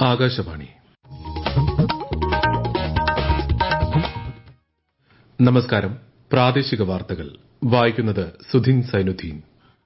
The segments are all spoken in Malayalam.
ആകാശവാണി നമസ്കാരം പ്രാദേശിക വാർത്തകൾ വായിക്കുന്നത് സുധിൻ സൈനുദ്ദീൻ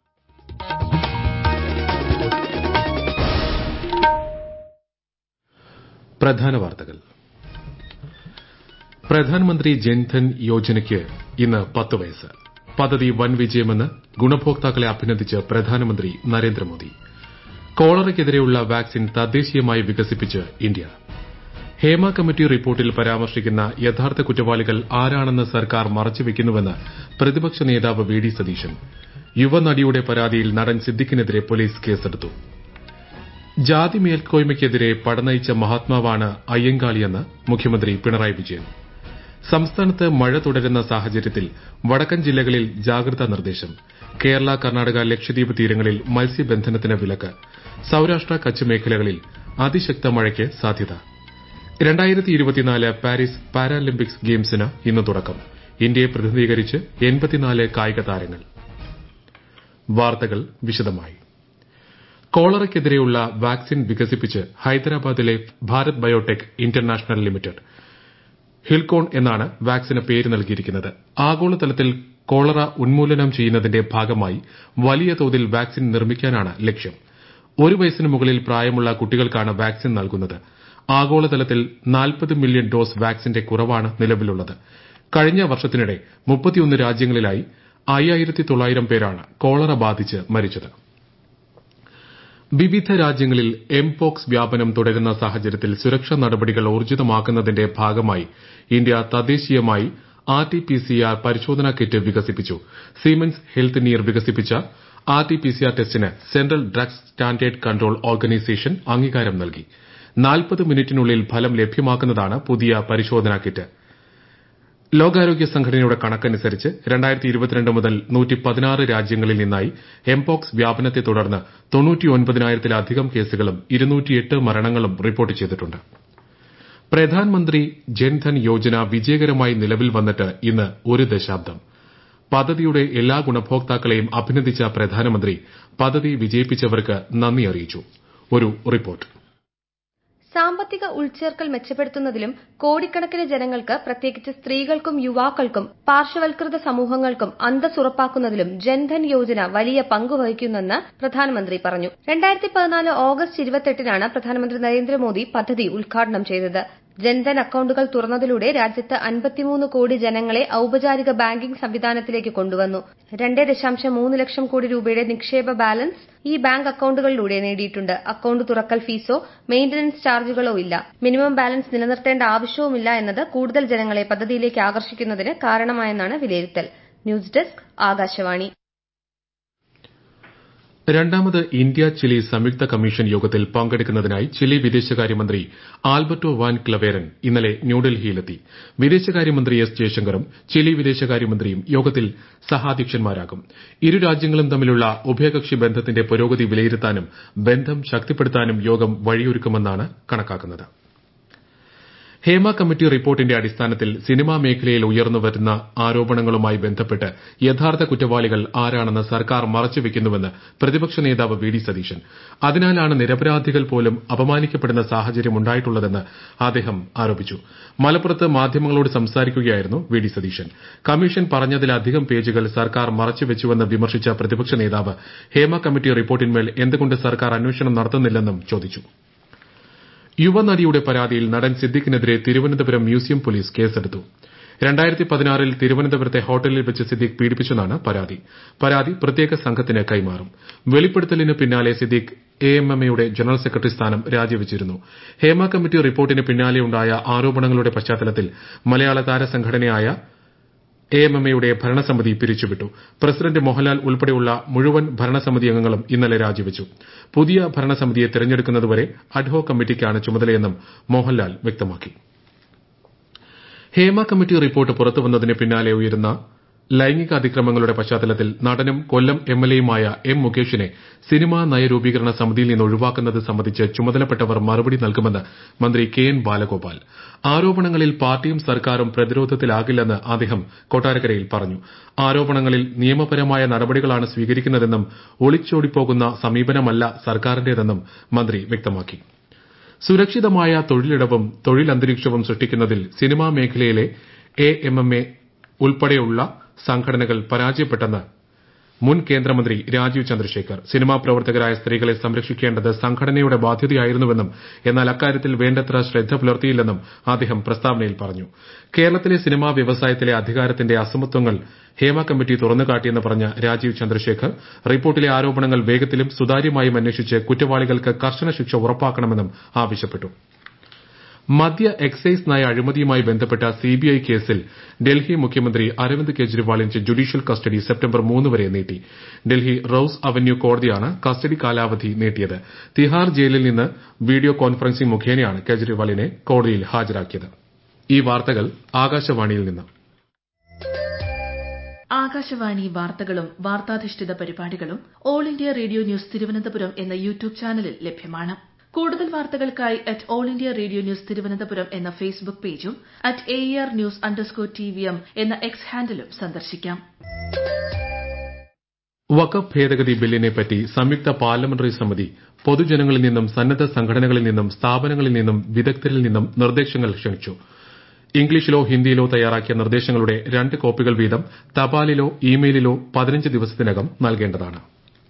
പ്രധാന വാർത്തകൾ പ്രധാനമന്ത്രി ജൻധൻ യോജനയ്ക്ക് ഇന്ന് പത്ത് വയസ്സ് പദ്ധതി വൻ വിജയമെന്ന് ഗുണഭോക്താക്കളെ അഭിനന്ദിച്ച് പ്രധാനമന്ത്രി നരേന്ദ്രമോദി കോളറയ്ക്കെതിരെയുള്ള വാക്സിൻ തദ്ദേശീയമായി വികസിപ്പിച്ച് ഇന്ത്യ ഹേമ കമ്മിറ്റി റിപ്പോർട്ടിൽ പരാമർശിക്കുന്ന യഥാർത്ഥ കുറ്റവാളികൾ ആരാണെന്ന് സർക്കാർ മറച്ചുവെക്കുന്നുവെന്ന് പ്രതിപക്ഷ നേതാവ് വി ഡി സതീശൻ യുവനടിയുടെ പരാതിയിൽ നടൻ സിദ്ദിഖിനെതിരെ പോലീസ് കേസെടുത്തു ജാതി മേൽക്കോയ്മയ്ക്കെതിരെ പടനയിച്ച മഹാത്മാവാണ് അയ്യങ്കാളിയെന്ന് മുഖ്യമന്ത്രി പിണറായി വിജയൻ സംസ്ഥാനത്ത് മഴ തുടരുന്ന സാഹചര്യത്തിൽ വടക്കൻ ജില്ലകളിൽ ജാഗ്രതാ നിർദ്ദേശം കേരള കർണാടക ലക്ഷദ്വീപ് തീരങ്ങളിൽ മത്സ്യബന്ധനത്തിന് വിലക്ക് സൌരാഷ്ട്ര കച്ച് മേഖലകളിൽ അതിശക്ത മഴയ്ക്ക് സാധ്യത പാരീസ് പാരാലിമ്പിക്സ് ഗെയിംസിന് ഇന്ന് തുടക്കം ഇന്ത്യയെ പ്രതിനിധീകരിച്ച് കായിക താരങ്ങൾ വാർത്തകൾ വിശദമായി കോളറയ്ക്കെതിരെയുള്ള വാക്സിൻ വികസിപ്പിച്ച് ഹൈദരാബാദിലെ ഭാരത് ബയോടെക് ഇന്റർനാഷണൽ ലിമിറ്റഡ് ഹിൽകോൺ എന്നാണ് വാക്സിന് പേര് നൽകിയിരിക്കുന്നത് ആഗോളതലത്തിൽ കോളറ ഉന്മൂലനം ചെയ്യുന്നതിന്റെ ഭാഗമായി വലിയ തോതിൽ വാക്സിൻ നിർമ്മിക്കാനാണ് ലക്ഷ്യം ഒരു വയസ്സിന് മുകളിൽ പ്രായമുള്ള കുട്ടികൾക്കാണ് വാക്സിൻ നൽകുന്നത് ആഗോളതലത്തിൽ നാൽപ്പത് മില്യൺ ഡോസ് വാക്സിന്റെ കുറവാണ് നിലവിലുള്ളത് കഴിഞ്ഞ വർഷത്തിനിടെ മുപ്പത്തിയൊന്ന് രാജ്യങ്ങളിലായി അയ്യായിരത്തി തൊള്ളായിരം പേരാണ് കോളറ ബാധിച്ച് മരിച്ചത് വിവിധ രാജ്യങ്ങളിൽ എംപോക്സ് വ്യാപനം തുടരുന്ന സാഹചര്യത്തിൽ സുരക്ഷാ നടപടികൾ ഊർജിതമാക്കുന്നതിന്റെ ഭാഗമായി ഇന്ത്യ തദ്ദേശീയമായി R T P C R പരിശോധനാ കിറ്റ് വികസിപ്പിച്ചു സീമെൻസ് ഹെൽത്ത് നിയർ വികസിപ്പിച്ച R T P C R ടെസ്റ്റിന് central drugs standard control organisation അംഗീകാരം നൽകി നാൽപ്പത് മിനിറ്റിനുള്ളിൽ ഫലം ലഭ്യമാക്കുന്നതാണ് പുതിയ പരിശോധനാ കിറ്റ് ലോകാരോഗ്യ സംഘടനയുടെ കണക്കനുസരിച്ച് മുതൽ രാജ്യങ്ങളിൽ നിന്നായി എംപോക്സ് വ്യാപനത്തെ തുടർന്ന് തൊണ്ണൂറ്റിയൊൻപതിനായിരത്തിലധികം കേസുകളും മരണങ്ങളും റിപ്പോർട്ട് ചെയ്തിട്ടുണ്ട് പ്രധാൻമന്ത്രി ജൻധൻ യോജന വിജയകരമായി നിലവിൽ വന്നിട്ട് ഇന്ന് ഒരു ദശാബ്ദം പദ്ധതിയുടെ എല്ലാ ഗുണഭോക്താക്കളെയും അഭിനന്ദിച്ച പ്രധാനമന്ത്രി പദ്ധതി വിജയിപ്പിച്ചവർക്ക് നന്ദി അറിയിച്ചു ഒരു റിപ്പോർട്ട് സാമ്പത്തിക ഉൾച്ചേർക്കൽ മെച്ചപ്പെടുത്തുന്നതിലും കോടിക്കണക്കിന് ജനങ്ങൾക്ക് പ്രത്യേകിച്ച് സ്ത്രീകൾക്കും യുവാക്കൾക്കും പാർശ്വവൽകൃത സമൂഹങ്ങൾക്കും അന്തസ് ഉറപ്പാക്കുന്നതിലും ജൻധൻ യോജന വലിയ പങ്ക് വഹിക്കുന്നെന്ന് പ്രധാനമന്ത്രി പറഞ്ഞു രണ്ടായിരത്തി പതിനാല് ഓഗസ്റ്റ് ഇരുപത്തെട്ടിനാണ് പ്രധാനമന്ത്രി നരേന്ദ്രമോദി പദ്ധതി ഉദ്ഘാടനം ചെയ്തത് ജൻധൻ അക്കൌണ്ടുകൾ തുറന്നതിലൂടെ രാജ്യത്ത് അൻപത്തിമൂന്ന് കോടി ജനങ്ങളെ ഔപചാരിക ബാങ്കിംഗ് സംവിധാനത്തിലേക്ക് കൊണ്ടുവന്നു രണ്ട് ദശാംശം മൂന്ന് ലക്ഷം കോടി രൂപയുടെ നിക്ഷേപ ബാലൻസ് ഈ ബാങ്ക് അക്കൌണ്ടുകളിലൂടെ നേടിയിട്ടുണ്ട് അക്കൌണ്ട് തുറക്കൽ ഫീസോ മെയിന്റനൻസ് ചാർജുകളോ ഇല്ല മിനിമം ബാലൻസ് നിലനിർത്തേണ്ട ആവശ്യവുമില്ല എന്നത് കൂടുതൽ ജനങ്ങളെ പദ്ധതിയിലേക്ക് ആകർഷിക്കുന്നതിന് കാരണമായെന്നാണ് വിലയിരുത്തൽ ന്യൂസ് ഡെസ്ക് ആകാശവാണി രണ്ടാമത് ഇന്ത്യ ചിലി സംയുക്ത കമ്മീഷൻ യോഗത്തിൽ പങ്കെടുക്കുന്നതിനായി ചിലി വിദേശകാര്യമന്ത്രി ആൽബർട്ടോ വാൻ ക്ലവേരൻ ഇന്നലെ ന്യൂഡൽഹിയിലെത്തി വിദേശകാര്യമന്ത്രി എസ് ജയശങ്കറും ചിലി വിദേശകാര്യമന്ത്രിയും യോഗത്തിൽ സഹാധ്യക്ഷന്മാരാകും ഇരു രാജ്യങ്ങളും തമ്മിലുള്ള ഉഭയകക്ഷി ബന്ധത്തിന്റെ പുരോഗതി വിലയിരുത്താനും ബന്ധം ശക്തിപ്പെടുത്താനും യോഗം വഴിയൊരുക്കുമെന്നാണ് കണക്കാക്കുന്നത് ഹേമ കമ്മിറ്റി റിപ്പോർട്ടിന്റെ അടിസ്ഥാനത്തിൽ സിനിമാ മേഖലയിൽ ഉയർന്നുവരുന്ന ആരോപണങ്ങളുമായി ബന്ധപ്പെട്ട് യഥാർത്ഥ കുറ്റവാളികൾ ആരാണെന്ന് സർക്കാർ മറച്ചുവെക്കുന്നുവെന്ന് പ്രതിപക്ഷ നേതാവ് വി ഡി സതീശൻ അതിനാലാണ് നിരപരാധികൾ പോലും അപമാനിക്കപ്പെടുന്ന സാഹചര്യം ഉണ്ടായിട്ടുള്ളതെന്ന് അദ്ദേഹം ആരോപിച്ചു മലപ്പുറത്ത് മാധ്യമങ്ങളോട് സംസാരിക്കുകയായിരുന്നു വി ഡി സതീശൻ കമ്മീഷൻ പറഞ്ഞതിലധികം പേജുകൾ സർക്കാർ മറച്ചുവെച്ചുവെന്ന് വിമർശിച്ച പ്രതിപക്ഷ നേതാവ് ഹേമ കമ്മിറ്റി റിപ്പോർട്ടിന്മേൽ എന്തുകൊണ്ട് സർക്കാർ അന്വേഷണം നടത്തുന്നില്ലെന്നും ചോദിച്ചു യുവനടിയുടെ പരാതിയിൽ നടൻ സിദ്ദിഖിനെതിരെ തിരുവനന്തപുരം മ്യൂസിയം പോലീസ് കേസെടുത്തു രണ്ടായിരത്തി പതിനാറിൽ തിരുവനന്തപുരത്തെ ഹോട്ടലിൽ വെച്ച് സിദ്ദിഖ് പീഡിപ്പിച്ചെന്നാണ് പരാതി പരാതി പ്രത്യേക സംഘത്തിന് കൈമാറും വെളിപ്പെടുത്തലിന് പിന്നാലെ സിദ്ദിഖ് എഎംഎംഎയുടെ ജനറൽ സെക്രട്ടറി സ്ഥാനം രാജിവച്ചിരുന്നു ഹേമ കമ്മിറ്റി റിപ്പോർട്ടിന് പിന്നാലെയുണ്ടായ ആരോപണങ്ങളുടെ പശ്ചാത്തലത്തിൽ മലയാള താരസംഘടനയായ എഎംഎംഎയുടെ ഭരണസമിതി പിരിച്ചുവിട്ടു പ്രസിഡന്റ് മോഹൻലാൽ ഉൾപ്പെടെയുള്ള മുഴുവൻ ഭരണസമിതി അംഗങ്ങളും ഇന്നലെ രാജിവച്ചു പുതിയ ഭരണസമിതിയെ തെരഞ്ഞെടുക്കുന്നതുവരെ അഡ്ഹോക് കമ്മിറ്റിക്കാണ് ചുമതലയെന്നും മോഹൻലാൽ വ്യക്തമാക്കി ഹേമ കമ്മിറ്റി റിപ്പോർട്ട് പുറത്തുവന്നതിന് പിന്നാലെ ഉയരുന്ന ലൈംഗിക അതിക്രമങ്ങളുടെ പശ്ചാത്തലത്തിൽ നടനും കൊല്ലം എംഎൽഎയുമായ എം മുകേഷിനെ സിനിമാ നയരൂപീകരണ സമിതിയിൽ നിന്ന് ഒഴിവാക്കുന്നത് സംബന്ധിച്ച് ചുമതലപ്പെട്ടവർ മറുപടി നൽകുമെന്ന് മന്ത്രി കെ എൻ ബാലഗോപാൽ ആരോപണങ്ങളിൽ പാർട്ടിയും സർക്കാരും പ്രതിരോധത്തിലാകില്ലെന്ന് അദ്ദേഹം കൊട്ടാരക്കരയിൽ പറഞ്ഞു ആരോപണങ്ങളിൽ നിയമപരമായ നടപടികളാണ് സ്വീകരിക്കുന്നതെന്നും ഒളിച്ചോടിപ്പോകുന്ന സമീപനമല്ല സർക്കാരിന്റേതെന്നും മന്ത്രി വ്യക്തമാക്കി സുരക്ഷിതമായ തൊഴിലിടവും തൊഴിലന്തരീക്ഷവും സൃഷ്ടിക്കുന്നതിൽ സിനിമാ മേഖലയിലെ എ എം എം എ ഉൾപ്പെടെയുള്ള സംഘടനകൾ പരാജയപ്പെട്ടെന്ന് മുൻ കേന്ദ്രമന്ത്രി രാജീവ് ചന്ദ്രശേഖർ സിനിമാ പ്രവർത്തകരായ സ്ത്രീകളെ സംരക്ഷിക്കേണ്ടത് സംഘടനയുടെ ബാധ്യതയായിരുന്നുവെന്നും എന്നാൽ അക്കാര്യത്തിൽ വേണ്ടത്ര ശ്രദ്ധ പുലർത്തിയില്ലെന്നും അദ്ദേഹം പ്രസ്താവനയിൽ പറഞ്ഞു കേരളത്തിലെ സിനിമാ വ്യവസായത്തിലെ അധികാരത്തിന്റെ അസമത്വങ്ങൾ ഹേമ കമ്മിറ്റി തുറന്നുകാട്ടിയെന്ന് പറഞ്ഞ രാജീവ് ചന്ദ്രശേഖർ റിപ്പോർട്ടിലെ ആരോപണങ്ങൾ വേഗത്തിലും സുതാര്യമായും അന്വേഷിച്ച് കുറ്റവാളികൾക്ക് കർശന ശിക്ഷ ഉറപ്പാക്കണമെന്നും ആവശ്യപ്പെട്ടു മദ്യ എക്സൈസ് നയ അഴിമതിയുമായി ബന്ധപ്പെട്ട സിബിഐ കേസിൽ ഡൽഹി മുഖ്യമന്ത്രി അരവിന്ദ് കെജ്രിവാളിന്റെ ജുഡീഷ്യൽ കസ്റ്റഡി സെപ്റ്റംബർ മൂന്ന് വരെ നീട്ടി ഡൽഹി റൌസ് അവന്യൂ കോടതിയാണ് കസ്റ്റഡി കാലാവധി നീട്ടിയത് തിഹാർ ജയിലിൽ നിന്ന് വീഡിയോ കോൺഫറൻസിംഗ് മുഖേനയാണ് കെജ്രിവാളിനെ കോടതിയിൽ ഹാജരാക്കിയത് ഈ വാർത്തകൾ ആകാശവാണിയിൽ നിന്ന് ആകാശവാണി വാർത്തകളും വാർത്താധിഷ്ഠിത പരിപാടികളും all India radio news Thiruvananthapuram എന്ന യൂട്യൂബ് ചാനലിൽ ലഭ്യമാണ് കൂടുതൽ വാർത്തകൾക്കായി at all India radio news Thiruvananthapuram എന്ന ഫേസ്ബുക്ക് പേജും at A R news underscore T V M എന്ന എക്സ് ഹാൻഡിലും സന്ദർശിക്കാം വഖഫ് ഭേദഗതി ബില്ലിനെപ്പറ്റി സംയുക്ത പാർലമെന്ററി സമിതി പൊതുജനങ്ങളിൽ നിന്നും സന്നദ്ധ സംഘടനകളിൽ നിന്നും സ്ഥാപനങ്ങളിൽ നിന്നും വിദഗ്ധരിൽ നിന്നും നിർദ്ദേശങ്ങൾ ക്ഷണിച്ചു ഇംഗ്ലീഷിലോ ഹിന്ദിയിലോ തയ്യാറാക്കിയ നിർദ്ദേശങ്ങളുടെ രണ്ട് കോപ്പികൾ വീതം തപാലിലോ ഇമെയിലിലോ പതിനഞ്ച് ദിവസത്തിനകം നൽകേണ്ടതാണ്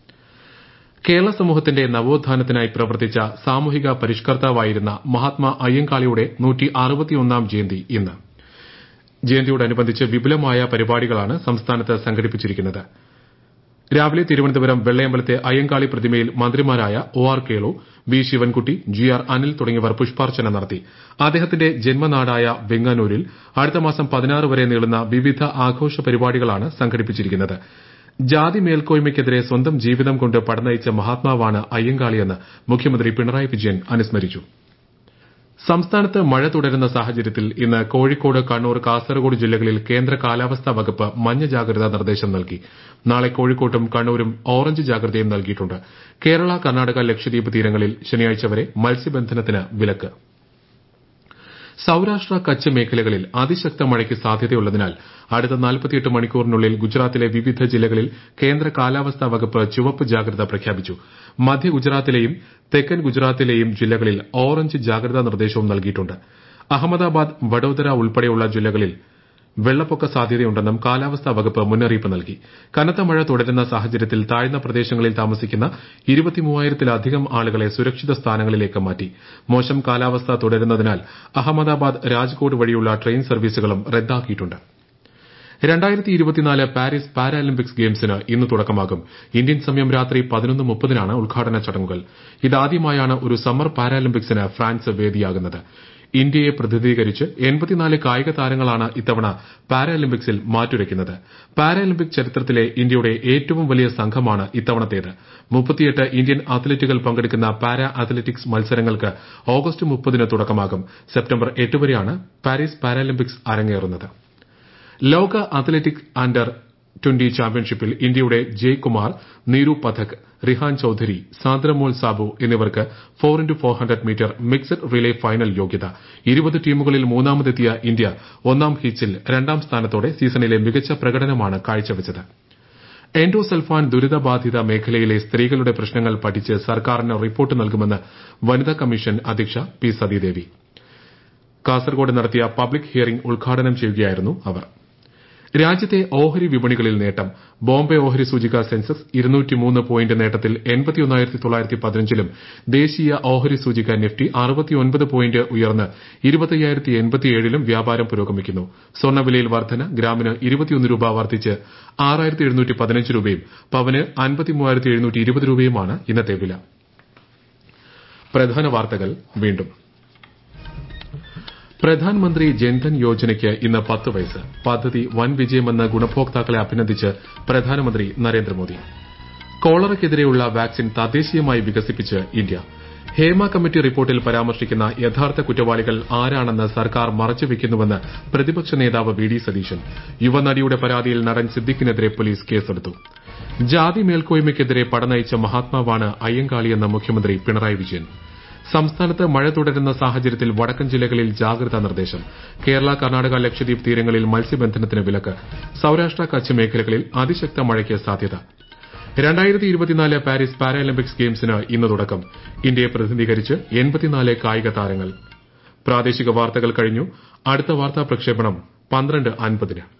കേരള സമൂഹത്തിന്റെ നവോത്ഥാനത്തിനായി പ്രവർത്തിച്ച സാമൂഹിക പരിഷ്കർത്താവായിരുന്ന മഹാത്മാ അയ്യങ്കാളിയുടെ ജയന്തി ഇന്ന് ജയന്തിയോടനുബന്ധിച്ച് വിപുലമായ പരിപാടികളാണ് സംസ്ഥാനത്ത് സംഘടിപ്പിച്ചിരിക്കുന്നത് രാവിലെ തിരുവനന്തപുരം വെള്ളയമ്പലത്തെ അയ്യങ്കാളി പ്രതിമയിൽ മന്ത്രിമാരായ O R Kelu V Sivankutty G R Anil തുടങ്ങിയവർ പുഷ്പാർച്ചന നടത്തി അദ്ദേഹത്തിന്റെ ജന്മനാടായ വെങ്ങാനൂരിൽ അടുത്ത മാസം പതിനാറ് വരെ നീളുന്ന വിവിധ ആഘോഷ പരിപാടികളാണ് സംഘടിപ്പിച്ചിരിക്കുന്നത് ജാതി മേൽക്കോയ്മയ്ക്കെതിരെ സ്വന്തം ജീവിതം കൊണ്ട് പടനയിച്ച മഹാത്മാവാണ് അയ്യങ്കാളിയെന്ന് മുഖ്യമന്ത്രി പിണറായി വിജയൻ അനുസ്മരിച്ചു സംസ്ഥാനത്ത് മഴ തുടരുന്ന സാഹചര്യത്തിൽ ഇന്ന് കോഴിക്കോട് കണ്ണൂർ കാസർഗോഡ് ജില്ലകളിൽ കേന്ദ്ര കാലാവസ്ഥാ വകുപ്പ് മഞ്ഞ ജാഗ്രതാ നിർദ്ദേശം നൽകി നാളെ കോഴിക്കോട്ടും കണ്ണൂരും ഓറഞ്ച് ജാഗ്രതയും നൽകിയിട്ടുണ്ട് കേരള കർണാടക ലക്ഷദ്വീപ് തീരങ്ങളിൽ ശനിയാഴ്ച വരെ മത്സ്യബന്ധനത്തിന് വിലക്ക് സൌരാഷ്ട്ര കച്ച് മേഖലകളിൽ അതിശക്ത മഴയ്ക്ക് സാധ്യതയുള്ളതിനാൽ അടുത്ത നാൽപ്പത്തിയെട്ട് മണിക്കൂറിനുള്ളിൽ ഗുജറാത്തിലെ വിവിധ ജില്ലകളിൽ കേന്ദ്ര കാലാവസ്ഥാ വകുപ്പ് ചുവപ്പ് ജാഗ്രത പ്രഖ്യാപിച്ചു മധ്യ ഗുജറാത്തിലെയും തെക്കൻ ഗുജറാത്തിലെയും ജില്ലകളിൽ ഓറഞ്ച് ജാഗ്രതാ നിർദ്ദേശവും നൽകിയിട്ടുണ്ട് അഹമ്മദാബാദ് വഡോദര ഉൾപ്പെടെയുള്ള ജില്ലകളിൽ വെള്ളപ്പൊക്ക സാധ്യതയുണ്ടെന്നും കാലാവസ്ഥാ വകുപ്പ് മുന്നറിയിപ്പ് നൽകി കനത്ത മഴ തുടരുന്ന സാഹചര്യത്തിൽ താഴ്ന്ന പ്രദേശങ്ങളിൽ താമസിക്കുന്ന ഇരുപത്തിമൂവായിരത്തിലധികം ആളുകളെ സുരക്ഷിത സ്ഥാനങ്ങളിലേക്ക് മാറ്റി മോശം കാലാവസ്ഥ തുടരുന്നതിനാൽ അഹമ്മദാബാദ് രാജ്കോട്ട് വഴിയുള്ള ട്രെയിൻ സർവീസുകളും റദ്ദാക്കിയിട്ടുണ്ട് രണ്ടായിരത്തി ഇരുപത്തിനാല് പാരീസ് പാരാലിമ്പിക്സ് ഗെയിംസിന് ഇന്ന് തുടക്കമാകും ഇന്ത്യൻ സമയം രാത്രി പതിനൊന്ന് മുപ്പതിനാണ് ഉദ്ഘാടന ചടങ്ങുകൾ ഇതാദ്യമായാണ് ഒരു സമ്മർ പാരാലിമ്പിക്സിന് ഫ്രാൻസ് വേദിയാകുന്നത് ഇന്ത്യയെ പ്രതിനിധീകരിച്ച് എൺപത്തിനാല് കായിക താരങ്ങളാണ് ഇത്തവണ പാരാലിമ്പിക്സിൽ മാറ്റുരയ്ക്കുന്നത് പാരാലിമ്പിക് ചരിത്രത്തിലെ ഇന്ത്യയുടെ ഏറ്റവും വലിയ സംഘമാണ് ഇത്തവണത്തേത് മുപ്പത്തിയെട്ട് ഇന്ത്യൻ അത്ലറ്റുകൾ പങ്കെടുക്കുന്ന പാരാ അത്ലറ്റിക്സ് മത്സരങ്ങൾക്ക് ഓഗസ്റ്റ് മുപ്പതിന് തുടക്കമാകും സെപ്റ്റംബർ എട്ട് വരെയാണ് പാരീസ് പാരാലിമ്പിക്സ് അരങ്ങേറുന്നത് ലോക അത്ലറ്റിക് അണ്ടർ ട്വന്റി ചാമ്പ്യൻഷിപ്പിൽ ഇന്ത്യയുടെ ജയ് കുമാർ നീരു പഥക് റിഹാൻ ചൌധരി സാന്ദ്രമോൾ സാബു എന്നിവർക്ക് four into four hundred metre mixed relay final യോഗ്യത ഇരുപത് ടീമുകളിൽ മൂന്നാമതെത്തിയ ഇന്ത്യ ഒന്നാം ഹീറ്റ്സിൽ രണ്ടാം സ്ഥാനത്തോടെ സീസണിലെ മികച്ച പ്രകടനമാണ് കാഴ്ചവച്ചത് എൻഡോസൾഫാൻ ദുരിതബാധിത മേഖലയിലെ സ്ത്രീകളുടെ പ്രശ്നങ്ങൾ പഠിച്ച് സർക്കാരിന് റിപ്പോർട്ട് നൽകുമെന്ന് വനിതാ കമ്മീഷൻ അധ്യക്ഷ പി സതീദേവി കാസർഗോഡ് നടത്തിയ പബ്ലിക് ഹിയറിംഗ് ഉദ്ഘാടനം ചെയ്യുകയായിരുന്നു അവർ രാജ്യത്തെ ഓഹരി വിപണികളിൽ നേട്ടം ബോംബെ ഓഹരി സൂചിക സെൻസെക്സ് ഇരുന്നൂറ്റിമൂന്ന് പോയിന്റ് നേട്ടത്തിൽ എൺപത്തിയൊന്നായിരത്തി തൊള്ളായിരത്തി പതിനഞ്ചിലും ദേശീയ ഓഹരി സൂചിക നിഫ്റ്റി അറുപത്തിയൊൻപത് പോയിന്റ് ഉയർന്ന് ഇരുപത്തയ്യായിരത്തി എൺപത്തിയേഴിലും വ്യാപാരം പുരോഗമിക്കുന്നു സ്വർണ്ണവിലയിൽ വർധന ഗ്രാമിന് ഇരുപത്തിയൊന്ന് രൂപ വർദ്ധിച്ച് ആറായിരത്തി എഴുന്നൂറ്റി പതിനഞ്ച് രൂപയും പവന് അൻപത്തിമൂവായിരത്തി എഴുന്നൂറ്റി ഇരുപത് രൂപയുമാണ് ഇന്നത്തെ വില പ്രധാന വാർത്തകൾ വീണ്ടും പ്രധാൻമന്ത്രി ജൻധൻ യോജനയ്ക്ക് ഇന്ന് പത്ത് വയസ്സ് പദ്ധതി വൻ വിജയമെന്ന് ഗുണഭോക്താക്കളെ അഭിനന്ദിച്ച് പ്രധാനമന്ത്രി നരേന്ദ്രമോദി കോളറയ്ക്കെതിരെയുള്ള വാക്സിൻ തദ്ദേശീയമായി വികസിപ്പിച്ച് ഇന്ത്യ ഹേമ കമ്മിറ്റി റിപ്പോർട്ടിൽ പരാമർശിക്കുന്ന യഥാർത്ഥ കുറ്റവാളികൾ ആരാണെന്ന് സർക്കാർ മറച്ചുവെക്കുന്നുവെന്ന് പ്രതിപക്ഷ നേതാവ് വി ഡി സതീശൻ യുവനടിയുടെ പരാതിയിൽ നടൻ സിദ്ദിഖിനെതിരെ പോലീസ് കേസെടുത്തു ജാതി മേൽക്കോയ്മയ്ക്കെതിരെ പടനയിച്ച മഹാത്മാവാണ് അയ്യങ്കാളിയെന്ന് മുഖ്യമന്ത്രി പിണറായി വിജയൻ സംസ്ഥാനത്ത് മഴ തുടരുന്ന സാഹചര്യത്തിൽ വടക്കൻ ജില്ലകളിൽ ജാഗ്രതാ നിർദ്ദേശം കേരള കർണാടക ലക്ഷദ്വീപ് തീരങ്ങളിൽ മത്സ്യബന്ധനത്തിന് വിലക്ക് സൌരാഷ്ട്ര കച്ച് മേഖലകളിൽ അതിശക്ത മഴയ്ക്ക് സാധ്യത രണ്ടായിരത്തി ഇരുപത്തിനാല് പാരീസ് പാരാലിമ്പിക്സ് ഗെയിംസിന് ഇന്ന് തുടക്കം ഇന്ത്യയെ പ്രതിനിധീകരിച്ച് എൺപത്തിനാല് കായിക താരങ്ങൾ പ്രാദേശിക വാർത്തകൾ കഴിഞ്ഞു അടുത്ത വാർത്താ പ്രക്ഷേപണം പന്ത്രണ്ട് അൻപതിന്